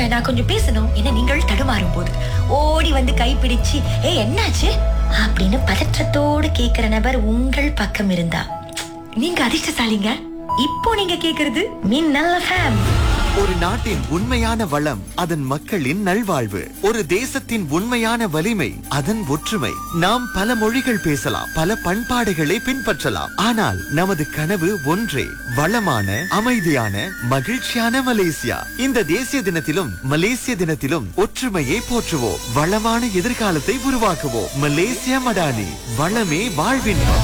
இருங்க நான் கொஞ்சம் பேசணும் என நீங்கள் தடுமாறும் போது ஓடி வந்து கைப்பிடிச்சு ஏ என்னாச்சு அப்படின்னு பதற்றத்தோடு கேக்குற நபர் உங்கள் பக்கம் இருந்தா நீங்க அதிர்ஷ்டசாலிங்க இப்போ நீங்க கேக்குறது மின்னல் ஃபேம் ஒரு நாட்டின் உண்மையான வளம் அதன் மக்களின் நல்வாழ்வு ஒரு தேசத்தின் உண்மையான வலிமை அதன் ஒற்றுமை நாம் பல மொழிகள் பேசலாம் பல பண்பாடுகளை பின்பற்றலாம் ஆனால் நமது கனவு ஒன்றே வளமான அமைதியான மகிழ்ச்சியான மலேசியா இந்த தேசிய தினத்திலும் மலேசிய தினத்திலும் ஒற்றுமையை போற்றுவோம் வளமான எதிர்காலத்தை உருவாக்குவோம் மலேசியா மடானி வளமே வாழ்வின்